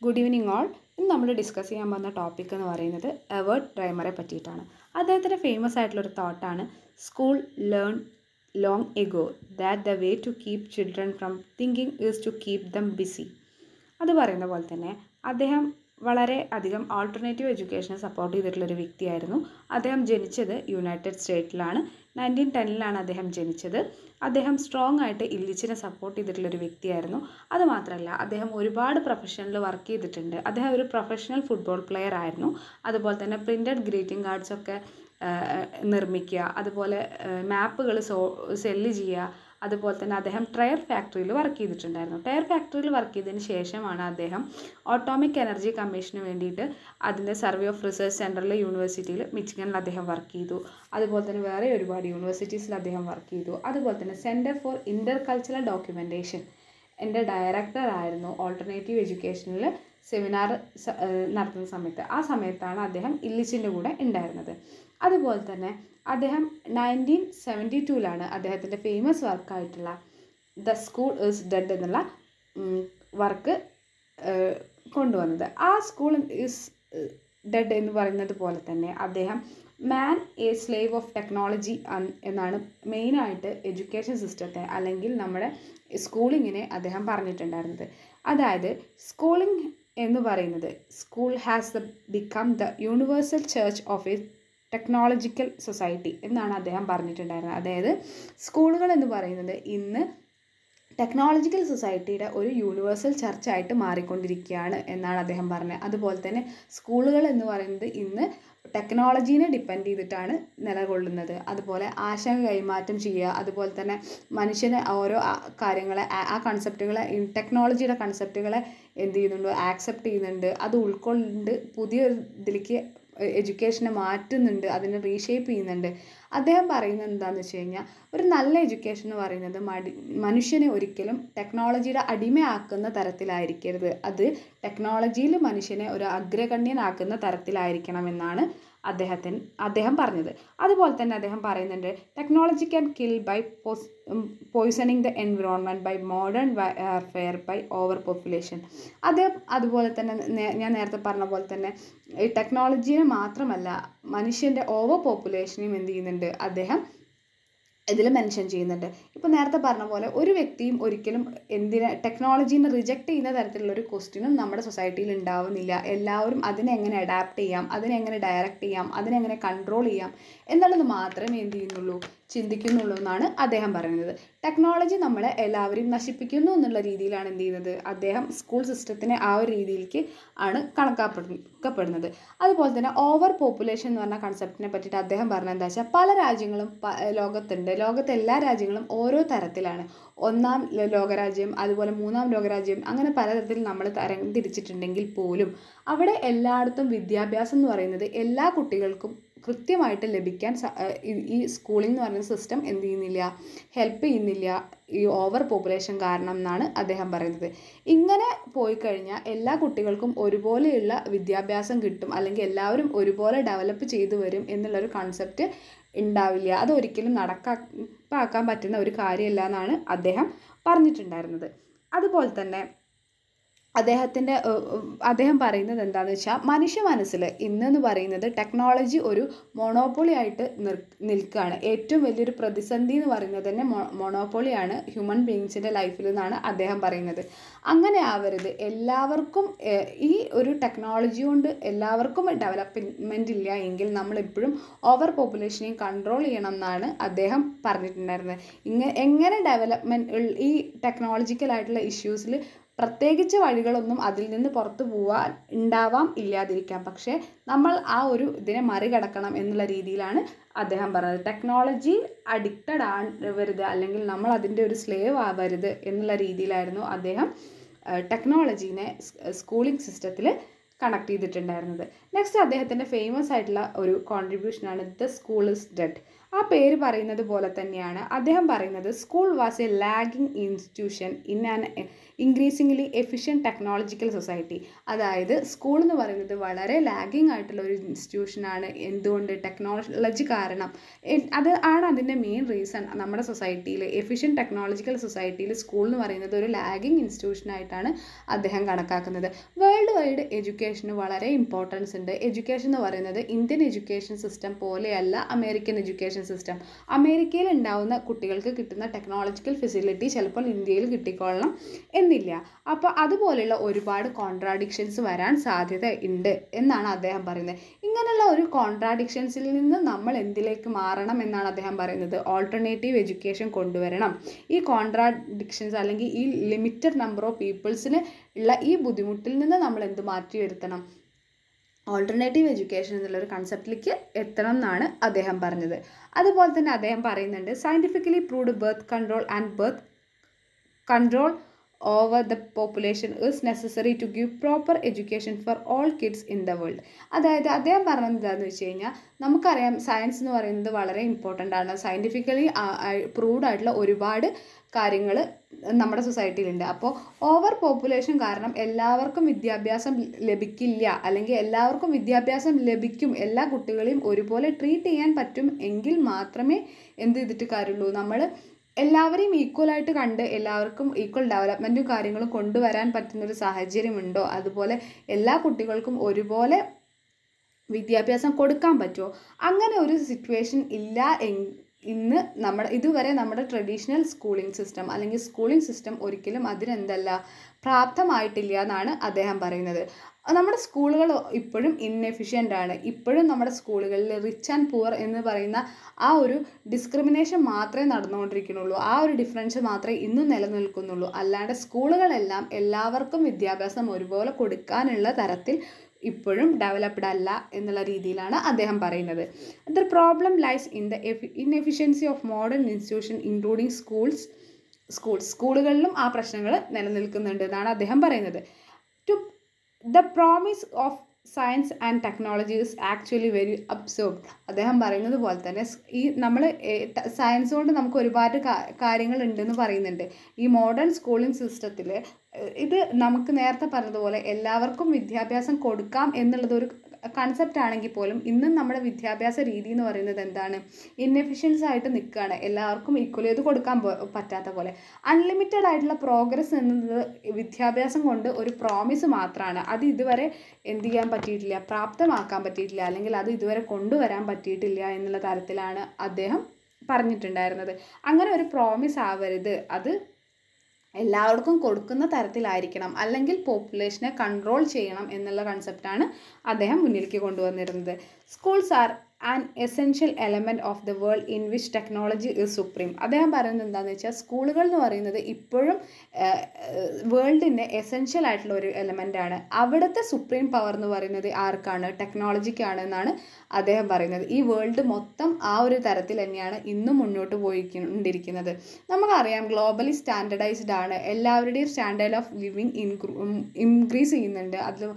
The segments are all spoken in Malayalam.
ഗുഡ് ഈവനിങ് ഓൾ ഇന്ന് നമ്മൾ ഡിസ്കസ് ചെയ്യാൻ പോകുന്ന ടോപ്പിക് എന്ന് പറയുന്നത് എവേർട്ട് ഡ്രൈമറെ പറ്റിയിട്ടാണ് അദ്ദേഹത്തിൻ്റെ ഫേമസ് ആയിട്ടുള്ളൊരു തോട്ടാണ് school learn long ago that the way to keep children from thinking is to keep them busy അത് പറയുന്ന പോലെ തന്നെ അദ്ദേഹം വളരെ അധികം ആൾട്ടർനേറ്റീവ് എഡ്യൂക്കേഷനെ സപ്പോർട്ട് ചെയ്തിട്ടുള്ളൊരു വ്യക്തിയായിരുന്നു അദ്ദേഹം ജനിച്ചത് യുണൈറ്റഡ് സ്റ്റേറ്റിലാണ് നയൻറ്റീൻ ടെന്നിലാണ് അദ്ദേഹം ജനിച്ചത് അദ്ദേഹം സ്ട്രോങ് ആയിട്ട് ഇല്ലിച്ചിനെ സപ്പോർട്ട് ചെയ്തിട്ടുള്ളൊരു വ്യക്തിയായിരുന്നു അതുമാത്രമല്ല അദ്ദേഹം ഒരുപാട് പ്രൊഫഷനിൽ വർക്ക് ചെയ്തിട്ടുണ്ട് അദ്ദേഹം ഒരു പ്രൊഫഷണൽ ഫുട്ബോൾ പ്ലെയർ ആയിരുന്നു അതുപോലെ തന്നെ പ്രിൻറ്റഡ് ഗ്രീറ്റിംഗ് കാർഡ്സ് ഒക്കെ നിർമ്മിക്കുക അതുപോലെ മാപ്പുകൾ സോ സെല്ല് ചെയ്യുക അതുപോലെ തന്നെ അദ്ദേഹം ടയർ ഫാക്ടറിയിൽ വർക്ക് ചെയ്തിട്ടുണ്ടായിരുന്നു ടയർ ഫാക്ടറിയിൽ വർക്ക് ചെയ്തതിന് ശേഷമാണ് അദ്ദേഹം ഓട്ടോമിക് എനർജി കമ്മീഷന് വേണ്ടിയിട്ട് അതിൻ്റെ സർവേ ഓഫ് റിസർച്ച് സെൻറ്ററിലെ യൂണിവേഴ്സിറ്റിയിൽ മിച്ചിഗണിൽ അദ്ദേഹം വർക്ക് ചെയ്തു അതുപോലെ തന്നെ വേറെ ഒരുപാട് യൂണിവേഴ്സിറ്റീസിൽ അദ്ദേഹം വർക്ക് ചെയ്തു അതുപോലെ തന്നെ centre for intercultural documentation എൻ്റെ ഡയറക്ടർ ആയിരുന്നു ഓൾട്ടർനേറ്റീവ് എഡ്യൂക്കേഷനിൽ സെമിനാർ നടത്തുന്ന സമയത്ത് ആ സമയത്താണ് അദ്ദേഹം ഇല്ലിച്ചിൻ്റെ കൂടെ ഉണ്ടായിരുന്നത് അതുപോലെ തന്നെ അദ്ദേഹം നയൻറ്റീൻ സെവൻറ്റി ടൂവിലാണ് അദ്ദേഹത്തിൻ്റെ ഫേമസ് വർക്കായിട്ടുള്ള ദ സ്കൂൾ ഈസ് ഡെഡ് എന്നുള്ള വർക്ക് കൊണ്ടുവന്നത് ആ സ്കൂൾ ഈസ് ഡെഡ് എന്ന് പറയുന്നത് പോലെ തന്നെ അദ്ദേഹം man a slave of technology എന്നാണ് മെയിനായിട്ട് എഡ്യൂക്കേഷൻ സിസ്റ്റത്തെ അല്ലെങ്കിൽ നമ്മുടെ സ്കൂളിങ്ങിനെ അദ്ദേഹം പറഞ്ഞിട്ടുണ്ടായിരുന്നത് അതായത് സ്കൂളിംഗ് എന്ന് പറയുന്നത് school has the become the universal church of a technological society എന്നാണ് അദ്ദേഹം പറഞ്ഞിട്ടുണ്ടായിരുന്നത് അതായത് സ്കൂളുകൾ എന്ന് പറയുന്നത് ഇന്ന് ടെക്നോളജിക്കൽ സൊസൈറ്റിയുടെ ഒരു യൂണിവേഴ്സൽ ചർച്ചായിട്ട് മാറിക്കൊണ്ടിരിക്കുകയാണ് എന്നാണ് അദ്ദേഹം പറഞ്ഞത് അതുപോലെ തന്നെ സ്കൂളുകൾ എന്ന് പറയുന്നത് ഇന്ന് ടെക്നോളജീനെ ഡിപ്പെൻഡ് ചെയ്തിട്ടാണ് നിലകൊള്ളുന്നത് അതുപോലെ ആശങ്ക കൈമാറ്റം ചെയ്യുക അതുപോലെ തന്നെ മനുഷ്യന് ഓരോ കാര്യങ്ങളെ ആ കൺസെപ്റ്റുകളെ ടെക്നോളജിയുടെ കൺസെപ്റ്റുകളെ എന്ത് ചെയ്യുന്നുണ്ട് ആക്സെപ്റ്റ് ചെയ്യുന്നുണ്ട് അത് ഉൾക്കൊണ്ട് പുതിയ ഇതിലേക്ക് എഡ്യൂക്കേഷനെ മാറ്റുന്നുണ്ട് അതിനെ റീഷേപ്പ് ചെയ്യുന്നുണ്ട് അദ്ദേഹം പറയുന്നത് എന്താണെന്ന് വെച്ച് കഴിഞ്ഞാൽ ഒരു നല്ല എഡ്യൂക്കേഷൻ എന്ന് പറയുന്നത് മടി മനുഷ്യനെ ഒരിക്കലും ടെക്നോളജിയുടെ അടിമയാക്കുന്ന തരത്തിലായിരിക്കരുത് അത് ടെക്നോളജിയിൽ മനുഷ്യനെ ഒരു അഗ്രഗണ്യനാക്കുന്ന തരത്തിലായിരിക്കണമെന്നാണ് അദ്ദേഹത്തിന് അദ്ദേഹം പറഞ്ഞത് അതുപോലെ തന്നെ അദ്ദേഹം പറയുന്നുണ്ട് technology can kill by pos poisoning the environment by modern war by overpopulation അദ്ദേഹം അതുപോലെ തന്നെ ഞാൻ നേരത്തെ പറഞ്ഞ പോലെ തന്നെ ഈ ടെക്നോളജിയെ മാത്രമല്ല മനുഷ്യൻ്റെ ഓവർ പോപ്പുലേഷനെയും എന്ത് ചെയ്യുന്നുണ്ട് അദ്ദേഹം ഇതിൽ മെൻഷൻ ചെയ്യുന്നുണ്ട് ഇപ്പോൾ നേരത്തെ പറഞ്ഞ പോലെ ഒരു വ്യക്തിയും ഒരിക്കലും എന്തിനെ ടെക്നോളജീനെ റിജക്റ്റ് ചെയ്യുന്ന തരത്തിലുള്ള ഒരു ക്വസ്റ്റ്യനും നമ്മുടെ സൊസൈറ്റിയിൽ ഉണ്ടാവുന്നില്ല എല്ലാവരും അതിനെ എങ്ങനെ അഡാപ്റ്റ് ചെയ്യാം അതിനെ എങ്ങനെ ഡയറക്റ്റ് ചെയ്യാം അതിനെ എങ്ങനെ കൺട്രോൾ ചെയ്യാം എന്നുള്ളത് മാത്രമേ എന്ത് ചെയ്യുന്നുള്ളൂ ചിന്തിക്കുന്നുള്ളൂ എന്നാണ് അദ്ദേഹം പറയുന്നത് ടെക്നോളജി നമ്മളെ എല്ലാവരെയും നശിപ്പിക്കുന്നു എന്നുള്ള രീതിയിലാണ് എന്ത് ചെയ്യുന്നത് അദ്ദേഹം സ്കൂൾ സിസ്റ്റത്തിനെ ആ ഒരു രീതിയിലേക്ക് ആണ് കണക്കാക്കപ്പെടുന്നത് അതുപോലെ തന്നെ ഓവർ പോപ്പുലേഷൻ എന്ന് പറഞ്ഞ കൺസെപ്റ്റിനെ പറ്റിയിട്ട് അദ്ദേഹം പറഞ്ഞത് എന്താ വെച്ചാൽ പല രാജ്യങ്ങളും ലോകത്തുണ്ട് ലോകത്തെ എല്ലാ രാജ്യങ്ങളും ഓരോ തരത്തിലാണ് ഒന്നാം ലോകരാജ്യം അതുപോലെ മൂന്നാം ലോകരാജ്യം അങ്ങനെ പലതരത്തിൽ നമ്മൾ തരം തിരിച്ചിട്ടുണ്ടെങ്കിൽ പോലും അവിടെ എല്ലായിടത്തും വിദ്യാഭ്യാസം എന്ന് പറയുന്നത് എല്ലാ കുട്ടികൾക്കും കൃത്യമായിട്ട് ലഭിക്കാൻ ഈ സ്കൂളിംഗ് എന്ന് പറയുന്ന സിസ്റ്റം എന്ത് ചെയ്യുന്നില്ല ഹെൽപ്പ് ചെയ്യുന്നില്ല ഈ ഓവർ പോപ്പുലേഷൻ കാരണം എന്നാണ് അദ്ദേഹം പറയുന്നത് ഇങ്ങനെ പോയി കഴിഞ്ഞാൽ എല്ലാ കുട്ടികൾക്കും ഒരുപോലെയുള്ള വിദ്യാഭ്യാസം കിട്ടും അല്ലെങ്കിൽ എല്ലാവരും ഒരുപോലെ ഡെവലപ്പ് ചെയ്തു വരും എന്നുള്ളൊരു കൺസെപ്റ്റ് ഉണ്ടാവില്ല അതൊരിക്കലും നടക്കാക്കാൻ പറ്റുന്ന ഒരു കാര്യമല്ല എന്നാണ് അദ്ദേഹം പറഞ്ഞിട്ടുണ്ടായിരുന്നത് അതുപോലെ തന്നെ അദ്ദേഹത്തിൻ്റെ അദ്ദേഹം പറയുന്നത് എന്താണെന്ന് വെച്ചാൽ മനുഷ്യ മനസ്സിൽ ഇന്നെന്ന് പറയുന്നത് ടെക്നോളജി ഒരു മൊണോപ്പൊളി ആയിട്ട് നിൽക്കുകയാണ് ഏറ്റവും വലിയൊരു പ്രതിസന്ധി എന്ന് പറയുന്നത് തന്നെ മൊണോപ്പൊളിയാണ് ഹ്യൂമൻ ബീങ്സിൻ്റെ ലൈഫിൽ നിന്നാണ് അദ്ദേഹം പറയുന്നത് അങ്ങനെ ആവരുത് എല്ലാവർക്കും ഈ ഒരു ടെക്നോളജി കൊണ്ട് എല്ലാവർക്കും ഡെവലപ്മെൻ്റ് ഇല്ല എങ്കിൽ നമ്മളെപ്പോഴും ഓവർ പോപ്പുലേഷനെയും കൺട്രോൾ ചെയ്യണം എന്നാണ് അദ്ദേഹം പറഞ്ഞിട്ടുണ്ടായിരുന്നത് ഇങ്ങനെ എങ്ങനെ ഡെവലപ്മെൻറ്റ് ഈ ടെക്നോളജിക്കലായിട്ടുള്ള ഇഷ്യൂസിൽ പ്രത്യേകിച്ച് വഴികളൊന്നും അതിൽ നിന്ന് പുറത്തു പോവാൻ ഉണ്ടാവാം ഇല്ലാതിരിക്കാം പക്ഷേ നമ്മൾ ആ ഒരു ഇതിനെ മറികടക്കണം എന്നുള്ള രീതിയിലാണ് അദ്ദേഹം പറഞ്ഞത് ടെക്നോളജി അഡിക്റ്റഡ് ആവരുത് അല്ലെങ്കിൽ നമ്മൾ അതിൻ്റെ ഒരു സ്ലേവ് ആവരുത് എന്നുള്ള രീതിയിലായിരുന്നു അദ്ദേഹം ടെക്നോളജീനെ സ്കൂളിംഗ് സിസ്റ്റത്തിൽ കണക്ട് ചെയ്തിട്ടുണ്ടായിരുന്നത് നെക്സ്റ്റ് അദ്ദേഹത്തിൻ്റെ ഫേമസ് ആയിട്ടുള്ള ഒരു കോൺട്രിബ്യൂഷനാണ് ദ സ്കൂൾ ഇസ് ഡെഡ് ആ പേര് പറയുന്നത് പോലെ തന്നെയാണ് അദ്ദേഹം പറയുന്നത് school was a lagging institution in an increasingly efficient technological society അതായത് സ്കൂൾ എന്ന് പറയുന്നത് വളരെ ലാഗിങ് ആയിട്ടുള്ള ഒരു ഇൻസ്റ്റിറ്റ്യൂഷനാണ് എന്തുകൊണ്ട് ടെക്നോളജി കാരണം എ- അത് ആണ് അതിൻ്റെ മെയിൻ റീസൺ നമ്മുടെ സൊസൈറ്റിയിൽ എഫിഷ്യൻറ്റ് ടെക്നോളജിക്കൽ സൊസൈറ്റിയിൽ സ്കൂൾ എന്ന് പറയുന്നത് ഒരു ലാഗിങ് ഇൻസ്റ്റിറ്റ്യൂഷനായിട്ടാണ് അദ്ദേഹം കണക്കാക്കുന്നത് വേൾഡ് വൈഡ് എഡ്യൂക്കേഷന് വളരെ ഇമ്പോർട്ടൻസ് ഉണ്ട് എഡ്യൂക്കേഷൻ എന്ന് പറയുന്നത് ഇന്ത്യൻ എഡ്യൂക്കേഷൻ സിസ്റ്റം പോലെയല്ല അമേരിക്കൻ എഡ്യൂക്കേഷൻ സിസ്റ്റം അമേരിക്കയിൽ ഉണ്ടാവുന്ന കുട്ടികൾക്ക് കിട്ടുന്ന ടെക്നോളജിക്കൽ ഫെസിലിറ്റി ചിലപ്പോൾ ഇന്ത്യയിൽ കിട്ടിക്കൊള്ളണം എന്നില്ല അപ്പോൾ അതുപോലെയുള്ള ഒരുപാട് കോൺട്രാഡിക്ഷൻസ് വരാൻ സാധ്യത ഉണ്ട് എന്നാണ് അദ്ദേഹം പറയുന്നത് ഇങ്ങനെയുള്ള ഒരു കോൺട്രാഡിക്ഷൻസിൽ നിന്ന് നമ്മൾ എന്തിലേക്ക് മാറണം എന്നാണ് അദ്ദേഹം പറയുന്നത് ഓൾട്ടർനേറ്റീവ് എഡ്യൂക്കേഷൻ കൊണ്ടുവരണം ഈ കോൺട്രാഡിക്ഷൻസ് അല്ലെങ്കിൽ ഈ ലിമിറ്റഡ് നമ്പർ ഓഫ് പീപ്പിൾസിന് ഉള്ള ഈ ബുദ്ധിമുട്ടിൽ നിന്ന് നമ്മൾ എന്ത് മാറ്റി വരുത്തണം ഓൾട്ടർനേറ്റീവ് എഡ്യൂക്കേഷൻ എന്നുള്ളൊരു കൺസെപ്റ്റിലേക്ക് എത്തണം എന്നാണ് അദ്ദേഹം പറഞ്ഞത് അതുപോലെ തന്നെ അദ്ദേഹം പറയുന്നുണ്ട് scientifically proved birth control and birth control over the population is necessary to give proper education for all kids in the world അതായത് അദ്ദേഹം പറഞ്ഞത് എന്താണെന്ന് വെച്ച് കഴിഞ്ഞാൽ നമുക്കറിയാം സയൻസ് എന്ന് പറയുന്നത് വളരെ ഇമ്പോർട്ടൻ്റ് ആണ് സയൻറ്റിഫിക്കലി പ്രൂവ്ഡ് ആയിട്ടുള്ള ഒരുപാട് കാര്യങ്ങൾ നമ്മുടെ സൊസൈറ്റിയിലുണ്ട് അപ്പോൾ ഓവർ പോപ്പുലേഷൻ കാരണം എല്ലാവർക്കും വിദ്യാഭ്യാസം ലഭിക്കില്ല അല്ലെങ്കിൽ എല്ലാവർക്കും വിദ്യാഭ്യാസം ലഭിക്കും എല്ലാ കുട്ടികളെയും ഒരുപോലെ ട്രീറ്റ് ചെയ്യാൻ പറ്റും എങ്കിൽ മാത്രമേ എന്ത് ചെയ്തിട്ട് കാര്യമുള്ളൂ നമ്മൾ എല്ലാവരെയും ഈക്വലായിട്ട് കണ്ട് എല്ലാവർക്കും ഈക്വൽ ഡെവലപ്മെൻറ്റും കാര്യങ്ങളും കൊണ്ടുവരാൻ പറ്റുന്നൊരു സാഹചര്യമുണ്ടോ അതുപോലെ എല്ലാ കുട്ടികൾക്കും ഒരുപോലെ വിദ്യാഭ്യാസം കൊടുക്കാൻ പറ്റുമോ അങ്ങനെ ഒരു സിറ്റുവേഷൻ ഇല്ല എങ് ഇന്ന് നമ്മുടെ ഇതുവരെ നമ്മുടെ ട്രഡീഷണൽ സ്കൂളിംഗ് സിസ്റ്റം അല്ലെങ്കിൽ സ്കൂളിംഗ് സിസ്റ്റം ഒരിക്കലും അതിനെന്തല്ല പ്രാപ്തമായിട്ടില്ല എന്നാണ് അദ്ദേഹം പറയുന്നത് നമ്മുടെ സ്കൂളുകൾ ഇപ്പോഴും ഇന്നെഫിഷ്യൻ്റ് ആണ് ഇപ്പോഴും നമ്മുടെ സ്കൂളുകളിൽ റിച്ച് ആൻഡ് പുവർ എന്ന് പറയുന്ന ആ ഒരു ഡിസ്ക്രിമിനേഷൻ മാത്രമേ നടന്നുകൊണ്ടിരിക്കുന്നുള്ളൂ ആ ഒരു ഡിഫറൻസ് മാത്രമേ ഇന്നും നിലനിൽക്കുന്നുള്ളൂ അല്ലാണ്ട് സ്കൂളുകളെല്ലാം എല്ലാവർക്കും വിദ്യാഭ്യാസം ഒരുപോലെ കൊടുക്കാനുള്ള തരത്തിൽ ഇപ്പോഴും ഡെവലപ്ഡ് അല്ല എന്നുള്ള രീതിയിലാണ് അദ്ദേഹം പറയുന്നത് the problem lies in the inefficiency of modern institution including schools schools സ്കൂളുകളിലും ആ പ്രശ്നങ്ങൾ നിലനിൽക്കുന്നുണ്ട് എന്നാണ് അദ്ദേഹം പറയുന്നത് to the promise of science and technology is actually very absorb അദ്ദേഹം പറയുന്നത് പോലെ തന്നെ സ് ഈ നമ്മൾ സയൻസ് കൊണ്ട് നമുക്ക് ഒരുപാട് കാര്യങ്ങൾ ഉണ്ടെന്ന് പറയുന്നുണ്ട് ഈ മോഡേൺ സ്കൂളിംഗ് സിസ്റ്റത്തിൽ ഇത് നമുക്ക് നേരത്തെ പറഞ്ഞതുപോലെ എല്ലാവർക്കും വിദ്യാഭ്യാസം കൊടുക്കാം എന്നുള്ളത് ഒരു കൺസെപ്റ്റ് ആണെങ്കിൽ പോലും ഇന്നും നമ്മുടെ വിദ്യാഭ്യാസ രീതി എന്ന് പറയുന്നത് എന്താണ് ഇന്നെഫിഷ്യൻസ് ആയിട്ട് നിൽക്കുകയാണ് എല്ലാവർക്കും ഈക്വലി ഇത് കൊടുക്കാൻ പോ- പറ്റാത്ത പോലെ അൺലിമിറ്റഡ് ആയിട്ടുള്ള പ്രോഗ്രസ് എന്നത് വിദ്യാഭ്യാസം കൊണ്ട് ഒരു പ്രോമിസ് മാത്രമാണ് അത് ഇതുവരെ എന്ത് ചെയ്യാൻ പറ്റിയിട്ടില്ല പ്രാപ്തമാക്കാൻ പറ്റിയിട്ടില്ല അല്ലെങ്കിൽ അത് ഇതുവരെ കൊണ്ടുവരാൻ പറ്റിയിട്ടില്ല എന്നുള്ള തരത്തിലാണ് അദ്ദേഹം പറഞ്ഞിട്ടുണ്ടായിരുന്നത് അങ്ങനെ ഒരു പ്രോമിസ് ആവരുത് അത് എല്ലാവർക്കും കൊടുക്കുന്ന തരത്തിലായിരിക്കണം അല്ലെങ്കിൽ പോപ്പുലേഷനെ കൺട്രോൾ ചെയ്യണം എന്നുള്ള കൺസെപ്റ്റാണ് അദ്ദേഹം മുന്നിലേക്ക് കൊണ്ടുവന്നിരുന്നത് schools are an essential element of the world in which technology is supreme അദ്ദേഹം പറയുന്നത് എന്താണെന്ന് വെച്ചാൽ സ്കൂളുകൾ എന്ന് പറയുന്നത് ഇപ്പോഴും വേൾഡിൻ്റെ എസെൻഷ്യൽ ആയിട്ടുള്ള ഒരു എലമെൻ്റ് ആണ് അവിടുത്തെ സുപ്രീം പവർ എന്ന് പറയുന്നത് ആർക്കാണ് ടെക്നോളജിക്കാണ് എന്നാണ് അദ്ദേഹം പറയുന്നത് ഈ വേൾഡ് മൊത്തം ആ ഒരു തരത്തിൽ തന്നെയാണ് ഇന്നും മുന്നോട്ട് പോയിക്കൊണ്ടിരിക്കുന്നത് നമുക്കറിയാം ഗ്ലോബലി സ്റ്റാൻഡർഡൈസ്ഡ് ആണ് എല്ലാവരുടെയും സ്റ്റാൻഡേർഡ് ഓഫ് ലിവിങ് ഇൻക്രീസ് ചെയ്യുന്നുണ്ട് അതിൽ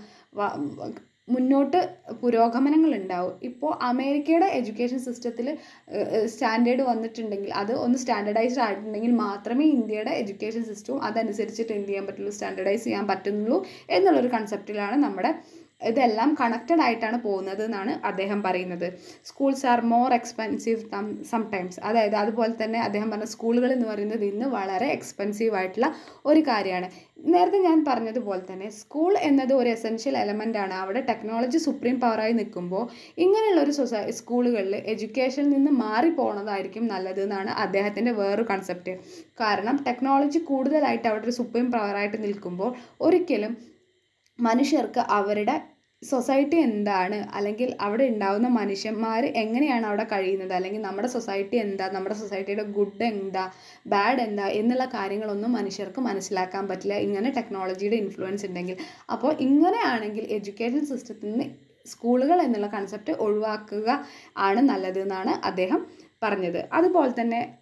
മുന്നോട്ട് പുരോഗമനങ്ങൾ ഉണ്ടാവും ഇപ്പോൾ അമേരിക്കയുടെ എഡ്യൂക്കേഷൻ സിസ്റ്റത്തിൽ സ്റ്റാൻഡേർഡ് വന്നിട്ടുണ്ടെങ്കിൽ അത് ഒന്ന് സ്റ്റാൻഡർഡൈസ്ഡ് ആയിട്ടുണ്ടെങ്കിൽ മാത്രമേ ഇന്ത്യയുടെ എഡ്യൂക്കേഷൻ സിസ്റ്റവും അതനുസരിച്ചിട്ട് എന്ത് ചെയ്യാൻ പറ്റുള്ളൂ സ്റ്റാൻഡർഡൈസ് ചെയ്യാൻ പറ്റുന്നുള്ളൂ എന്നുള്ളൊരു കൺസെപ്റ്റിലാണ് നമ്മുടെ ഇതെല്ലാം കണക്റ്റഡ് ആയിട്ടാണ് പോകുന്നത് എന്നാണ് അദ്ദേഹം പറയുന്നത് schools are more expensive sometimes അതായത് അതുപോലെ തന്നെ അദ്ദേഹം പറഞ്ഞ സ്കൂളുകൾ എന്ന് പറയുന്നത് ഇന്ന് വളരെ എക്സ്പെൻസീവ് ആയിട്ടുള്ള ഒരു കാര്യമാണ് നേരത്തെ ഞാൻ പറഞ്ഞതുപോലെ തന്നെ സ്കൂൾ എന്നത് ഒരു എസെൻഷ്യൽ എലമെൻ്റ് ആണ് അവിടെ ടെക്നോളജി സുപ്രീം പവറായി നിൽക്കുമ്പോൾ ഇങ്ങനെയുള്ള ഒരു സൊസൈ സ്കൂളുകളിൽ എഡ്യൂക്കേഷനിൽ നിന്ന് മാറി പോണതായിരിക്കും നല്ലത് എന്നാണ് അദ്ദേഹത്തിൻ്റെ വേറൊരു കൺസെപ്റ്റ് കാരണം ടെക്നോളജി കൂടുതലായിട്ട് അവിടെ ഒരു സുപ്രീം പവറായിട്ട് നിൽക്കുമ്പോൾ ഒരിക്കലും മനുഷ്യർക്ക് അവരുടെ സൊസൈറ്റി എന്താണ് അല്ലെങ്കിൽ അവിടെ ഉണ്ടാകുന്ന മനുഷ്യന്മാർ എങ്ങനെയാണ് അവിടെ കഴിയുന്നത് അല്ലെങ്കിൽ നമ്മുടെ സൊസൈറ്റി എന്താ നമ്മുടെ സൊസൈറ്റിയുടെ ഗുഡ് എന്താ ബാഡ് എന്താ എന്നുള്ള കാര്യങ്ങളൊന്നും മനുഷ്യർക്ക് മനസ്സിലാക്കാൻ പറ്റില്ല ഇങ്ങനെ ടെക്നോളജിയുടെ ഇൻഫ്ലുവൻസ് ഉണ്ടെങ്കിൽ അപ്പോൾ ഇങ്ങനെയാണെങ്കിൽ എഡ്യൂക്കേഷൻ സിസ്റ്റത്തിൽ നിന്ന് സ്കൂളുകൾ എന്നുള്ള കൺസെപ്റ്റ് ഒഴിവാക്കുക ആണ് നല്ലത് എന്നാണ് അദ്ദേഹം പറഞ്ഞത് അതുപോലെ തന്നെ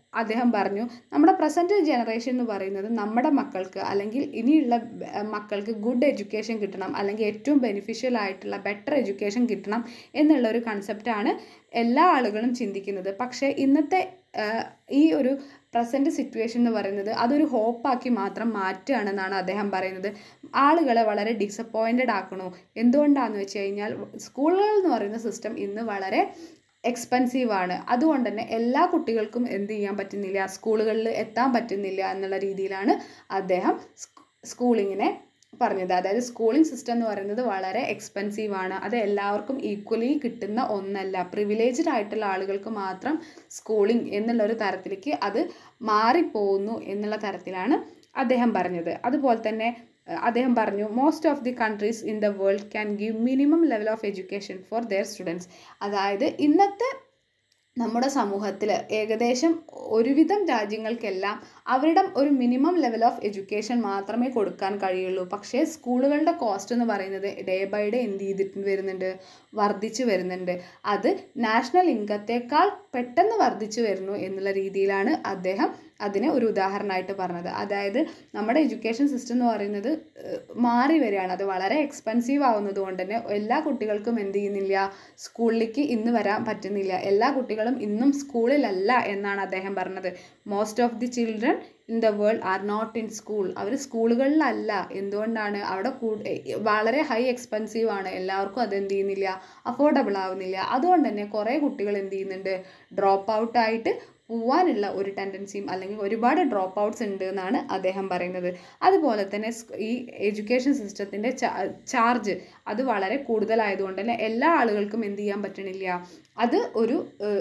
അദ്ദേഹം പറഞ്ഞു നമ്മുടെ പ്രസൻറ്റ് ജനറേഷൻ എന്ന് പറയുന്നത് നമ്മുടെ മക്കൾക്ക് അല്ലെങ്കിൽ ഇനിയുള്ള ബ- മക്കൾക്ക് ഗുഡ് എഡ്യൂക്കേഷൻ കിട്ടണം അല്ലെങ്കിൽ ഏറ്റവും ബെനിഫിഷ്യൽ ആയിട്ടുള്ള ബെറ്റർ എഡ്യൂക്കേഷൻ കിട്ടണം എന്നുള്ള ഒരു കൺസെപ്റ്റാണ് എല്ലാ ആളുകളും ചിന്തിക്കുന്നത് പക്ഷേ ഇന്നത്തെ ആ, ഈ ഒരു പ്രസൻറ്റ് സിറ്റുവേഷൻ എന്ന് പറയുന്നത് അതൊരു ഹോപ്പാക്കി മാത്രം മാറ്റുകയാണെന്നാണ് അദ്ദേഹം പറയുന്നത് ആളുകളെ വളരെ ഡിസപ്പോയിൻറ്റഡ് ആക്കണോ എന്തുകൊണ്ടാണെന്ന് വെച്ച് കഴിഞ്ഞാൽ സ്കൂളുകൾ എന്ന് പറയുന്ന സിസ്റ്റം ഇന്ന് വളരെ എക്സ്പെൻസീവ് ആണ് അതുകൊണ്ട് തന്നെ എല്ലാ കുട്ടികൾക്കും എന്ത് ചെയ്യാൻ പറ്റുന്നില്ല സ്കൂളുകളിൽ എത്താൻ പറ്റുന്നില്ല എന്നുള്ള രീതിയിലാണ് അദ്ദേഹം സ്കൂളിങ്ങിനെ പറഞ്ഞത് അതായത് സ്കൂളിംഗ് സിസ്റ്റം എന്ന് പറയുന്നത് വളരെ എക്സ്പെൻസീവ് ആണ് അത് എല്ലാവർക്കും ഈക്വലി കിട്ടുന്ന ഒന്നല്ല പ്രിവിലേജ്ഡ് ആയിട്ടുള്ള ആളുകൾക്ക് മാത്രം സ്കൂളിംഗ് എന്നുള്ള ഒരു തരത്തിലേക്ക് അത് മാറിപ്പോകുന്നു എന്നുള്ള തരത്തിലാണ് അദ്ദേഹം പറഞ്ഞത് അതുപോലെ തന്നെ അഹ് അദ്ദേഹം പറഞ്ഞു most of the countries in the world can give minimum level of education for their students അതായത് ഇന്നത്തെ നമ്മുടെ സമൂഹത്തിൽ ഏകദേശം ഒരുവിധം രാജ്യങ്ങൾക്കെല്ലാം അവരുടെ ഒരു മിനിമം ലെവൽ ഓഫ് എഡ്യൂക്കേഷൻ മാത്രമേ കൊടുക്കാൻ കഴിയുള്ളൂ പക്ഷേ സ്കൂളുകളുടെ കോസ്റ്റ് എന്ന് പറയുന്നത് ഡേ ബൈ ഡേ എന്ത് ചെയ്തിട്ട് വരുന്നുണ്ട് വർദ്ധിച്ചു വരുന്നുണ്ട് അത് നാഷണൽ ഇൻകത്തേക്കാൾ പെട്ടെന്ന് വർദ്ധിച്ചു വരുന്നു എന്നുള്ള രീതിയിലാണ് അദ്ദേഹം അതിനെ ഒരു ഉദാഹരണമായിട്ട് പറഞ്ഞത് അതായത് നമ്മുടെ എഡ്യൂക്കേഷൻ സിസ്റ്റം എന്ന് പറയുന്നത് ഏഹ്, മാറി വരികയാണ് അത് വളരെ എക്സ്പെൻസീവ് ആവുന്നത് കൊണ്ട് തന്നെ എല്ലാ കുട്ടികൾക്കും എന്ത് ചെയ്യുന്നില്ല സ്കൂളിലേക്ക് ഇന്ന് വരാൻ പറ്റുന്നില്ല എല്ലാ കുട്ടികളും ഇന്നും സ്കൂളിലല്ല എന്നാണ് അദ്ദേഹം പറഞ്ഞത് most of the children in the world are not in school അവർ സ്കൂളുകളിലല്ല എന്തുകൊണ്ടാണ് അവിടെ കൂ- എ- വളരെ ഹൈ എക്സ്പെൻസീവ് ആണ് എല്ലാവർക്കും അത് എന്ത് ചെയ്യുന്നില്ല അഫോർഡബിൾ ആവുന്നില്ല അതുകൊണ്ട് തന്നെ കുറേ കുട്ടികൾ എന്ത് ചെയ്യുന്നുണ്ട് ഡ്രോപ്പ് ഔട്ട് ആയിട്ട് പോവാനുള്ള ഒരു ടെൻഡൻസിയും അല്ലെങ്കിൽ ഒരുപാട് ഡ്രോപ്പ് ഔട്ട്സ് ഉണ്ട് എന്നാണ് അദ്ദേഹം പറയുന്നത് അതുപോലെ തന്നെ സ്- ഈ എഡ്യൂക്കേഷൻ സിസ്റ്റത്തിൻ്റെ ചാർജ് അത് വളരെ കൂടുതലായതുകൊണ്ട് തന്നെ എല്ലാ ആളുകൾക്കും എന്ത് ചെയ്യാൻ പറ്റണില്ല അത് ഒരു ഏഹ്,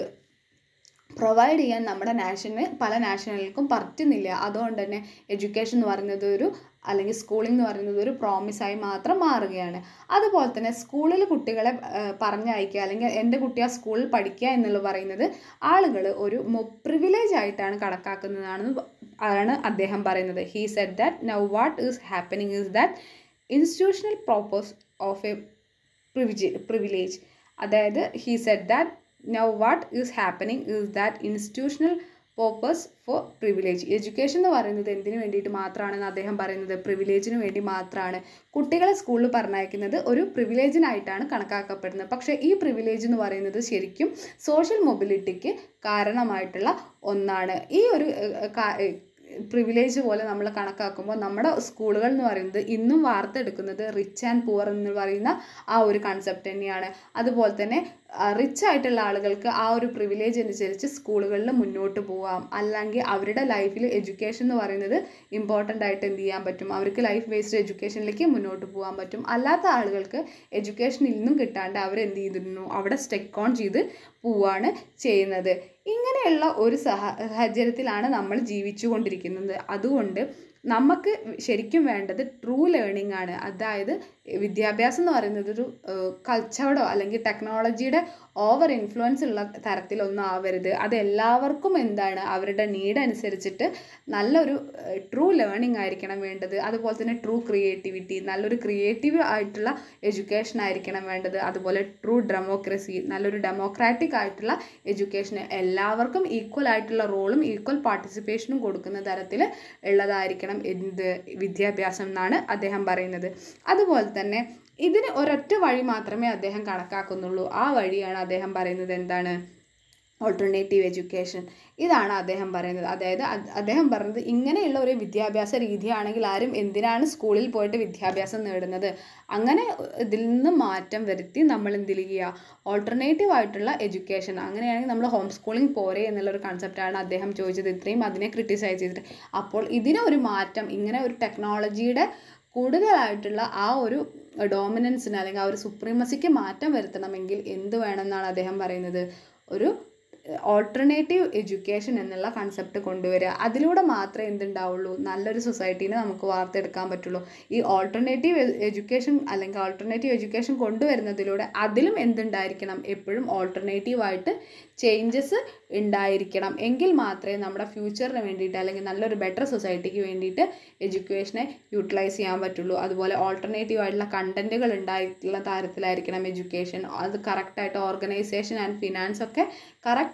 പ്രൊവൈഡ് ചെയ്യാൻ നമ്മുടെ നാഷന് പല നാഷണലുകൾക്കും പറ്റുന്നില്ല അതുകൊണ്ട് തന്നെ എഡ്യൂക്കേഷൻ എന്ന് പറയുന്നത് ഒരു അല്ലെങ്കിൽ സ്കൂളിംഗ് എന്ന് പറയുന്നത് ഒരു പ്രോമിസായി മാത്രം മാറുകയാണ് അതുപോലെ തന്നെ സ്കൂളിൽ കുട്ടികളെ ആ, പറഞ്ഞയക്കുക അല്ലെങ്കിൽ എൻ്റെ കുട്ടി ആ സ്കൂളിൽ പഠിക്കുക എന്നുള്ളത് പറയുന്നത് ആളുകൾ ഒരു പ്രിവിലേജ് ആയിട്ടാണ് കണക്കാക്കുന്നതാണ് ആണ് അദ്ദേഹം പറയുന്നത് he said that now what is happening is that institutional purpose of a priv privilege അതായത് he said that now what is happening is that institutional purpose for privilege education എന്ന് പറയുന്നത് എന്തിനു വേണ്ടിയിട്ട് മാത്രമാണെന്ന് അദ്ദേഹം പറയുന്നത് പ്രിവിലേജിന് വേണ്ടി മാത്രമാണ് കുട്ടികളെ സ്കൂളിൽ പറഞ്ഞയക്കുന്നത് ഒരു പ്രിവിലേജിനായിട്ടാണ് കണക്കാക്കപ്പെടുന്നത് പക്ഷേ ഈ പ്രിവിലേജ് എന്ന് പറയുന്നത് ശരിക്കും സോഷ്യൽ മൊബിലിറ്റിക്ക് കാരണമായിട്ടുള്ള ഒന്നാണ് ഈ ഒരു ഏഹ്, കാ- ഏഹ്, പ്രിവിലേജ് പോലെ നമ്മൾ കണക്കാക്കുമ്പോൾ നമ്മുടെ സ്കൂളുകൾ എന്ന് പറയുന്നത് ഇന്നും വാർത്തെടുക്കുന്നത് റിച്ച് ആൻഡ് പുവർ എന്ന് പറയുന്ന ആ ഒരു കൺസെപ്റ്റ് തന്നെയാണ് അതുപോലെ തന്നെ റിച്ച് ആയിട്ടുള്ള ആളുകൾക്ക് ആ ഒരു പ്രിവിലേജ് അനുസരിച്ച് സ്കൂളുകളിൽ മുന്നോട്ട് പോവാം അല്ലെങ്കിൽ അവരുടെ ലൈഫിൽ എഡ്യൂക്കേഷൻ എന്ന് പറയുന്നത് ഇമ്പോർട്ടൻ്റ് ആയിട്ട് എന്ത് ചെയ്യാൻ പറ്റും അവർക്ക് ലൈഫ് ബേസ്ഡ് എഡ്യൂക്കേഷനിലേക്ക് മുന്നോട്ട് പോകാൻ പറ്റും അല്ലാത്ത ആളുകൾക്ക് എഡ്യൂക്കേഷൻ ഇന്നും കിട്ടാണ്ട് അവർ എന്ത് ചെയ്തിരുന്നു അവിടെ സ്റ്റെക്ക് ഓൺ ചെയ്ത് പോവാണ് ചെയ്യുന്നത് ഇങ്ങനെയുള്ള ഒരു സഹ സാഹചര്യത്തിലാണ് നമ്മൾ ജീവിച്ചുകൊണ്ടിരിക്കുന്നത് അതുകൊണ്ട് നമുക്ക് ശരിക്കും വേണ്ടത് ട്രൂ ലേണിംഗ് ആണ് അതായത് വിദ്യാഭ്യാസം എന്ന് പറയുന്നത് ഒരു ഏഹ്, കച്ചവടം അല്ലെങ്കിൽ ടെക്നോളജിയുടെ ഓവർ ഇൻഫ്ലുവൻസ് ഉള്ള തരത്തിലൊന്നും ആവരുത് അത് എല്ലാവർക്കും എന്താണ് അവരുടെ നീഡ് അനുസരിച്ചിട്ട് നല്ലൊരു ട്രൂ ലേണിംഗ് ആയിരിക്കണം വേണ്ടത് അതുപോലെ തന്നെ ട്രൂ ക്രിയേറ്റിവിറ്റി നല്ലൊരു ക്രിയേറ്റീവ് ആയിട്ടുള്ള എഡ്യൂക്കേഷൻ ആയിരിക്കണം വേണ്ടത് അതുപോലെ ട്രൂ ഡെമോക്രസി നല്ലൊരു ഡെമോക്രാറ്റിക് ആയിട്ടുള്ള എഡ്യൂക്കേഷൻ എല്ലാവർക്കും ഈക്വൽ ആയിട്ടുള്ള റോളും ഈക്വൽ പാർട്ടിസിപ്പേഷനും കൊടുക്കുന്ന തരത്തിൽ ഉള്ളതായിരിക്കണം എന്ത് വിദ്യാഭ്യാസം എന്നാണ് അദ്ദേഹം പറയുന്നത് അതുപോലെ തന്നെ ഇതിന് ഒരൊറ്റ വഴി മാത്രമേ അദ്ദേഹം കണക്കാക്കുന്നുള്ളൂ ആ വഴിയാണ് അദ്ദേഹം പറയുന്നത് എന്താണ് ഓൾട്ടർനേറ്റീവ് എഡ്യൂക്കേഷൻ ഇതാണ് അദ്ദേഹം പറയുന്നത് അതായത് അദ്- അദ്ദേഹം പറയുന്നത് ഇങ്ങനെയുള്ള ഒരു വിദ്യാഭ്യാസ രീതിയാണെങ്കിൽ ആരും എന്തിനാണ് സ്കൂളിൽ പോയിട്ട് വിദ്യാഭ്യാസം നേടുന്നത് അങ്ങനെ ഇതിൽ നിന്ന് മാറ്റം വരുത്തി നമ്മൾ എന്തിൽ ചെയ്യുക ഓൾട്ടർനേറ്റീവ് ആയിട്ടുള്ള എഡ്യൂക്കേഷൻ അങ്ങനെയാണെങ്കിൽ നമ്മൾ ഹോം സ്കൂളിംഗ് പോരെ എന്നുള്ളൊരു കൺസെപ്റ്റാണ് അദ്ദേഹം ചോദിച്ചത് ഇത്രയും അതിനെ ക്രിട്ടിസൈസ് ചെയ്തിട്ട് അപ്പോൾ ഇതിന് ഒരു മാറ്റം ഇങ്ങനെ ഒരു ടെക്നോളജിയുടെ കൂടുതലായിട്ടുള്ള ആ ഒരു ഡോമിനൻസിന് അല്ലെങ്കിൽ ആ ഒരു സുപ്രീമസിക്ക് മാറ്റം വരുത്തണമെങ്കിൽ എന്ത് വേണമെന്നാണ് അദ്ദേഹം പറയുന്നത് ഒരു ഓൾട്ടർനേറ്റീവ് എഡ്യൂക്കേഷൻ എന്നുള്ള കൺസെപ്റ്റ് കൊണ്ടുവരിക അതിലൂടെ മാത്രമേ എന്തുണ്ടാവുള്ളൂ നല്ലൊരു സൊസൈറ്റീനെ നമുക്ക് വാർത്തെടുക്കാൻ പറ്റുള്ളൂ ഈ ഓൾട്ടർനേറ്റീവ് എഡ്യൂക്കേഷൻ അല്ലെങ്കിൽ ഓൾട്ടർനേറ്റീവ് എഡ്യൂക്കേഷൻ കൊണ്ടുവരുന്നതിലൂടെ അതിലും എന്തുണ്ടായിരിക്കണം എപ്പോഴും ഓൾട്ടർനേറ്റീവ് ആയിട്ട് ചേഞ്ചസ് ഉണ്ടായിരിക്കണം എങ്കിൽ മാത്രമേ നമ്മുടെ ഫ്യൂച്ചറിന് വേണ്ടിയിട്ട് അല്ലെങ്കിൽ നല്ലൊരു ബെറ്റർ സൊസൈറ്റിക്ക് വേണ്ടിയിട്ട് എഡ്യൂക്കേഷനെ യൂട്ടിലൈസ് ചെയ്യാൻ പറ്റുള്ളൂ അതുപോലെ ഓൾട്ടർനേറ്റീവ് ആയിട്ടുള്ള കണ്ടന്റുകൾ ഉണ്ടായിട്ടുള്ള തരത്തിലായിരിക്കണം എഡ്യൂക്കേഷൻ അത് കറക്റ്റായിട്ട് ഓർഗനൈസേഷൻ ആൻഡ് ഫിനാൻസ് ഒക്കെ കറക്റ്റ്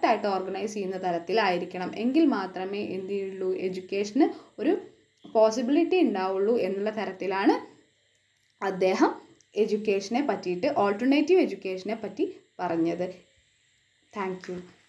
കറക്റ്റായിട്ട് ഓർഗനൈസ് ചെയ്യുന്ന തരത്തിലായിരിക്കണം എങ്കിൽ മാത്രമേ എന്ത് ചെയ്യുള്ളൂ എഡ്യൂക്കേഷന് ഒരു പോസിബിലിറ്റി ഉണ്ടാവുള്ളൂ എന്നുള്ള തരത്തിലാണ് അദ്ദേഹം എഡ്യൂക്കേഷനെ പറ്റിയിട്ട് ഓൾട്ടർനേറ്റീവ് എഡ്യൂക്കേഷനെ പറ്റി പറഞ്ഞത് താങ്ക് യു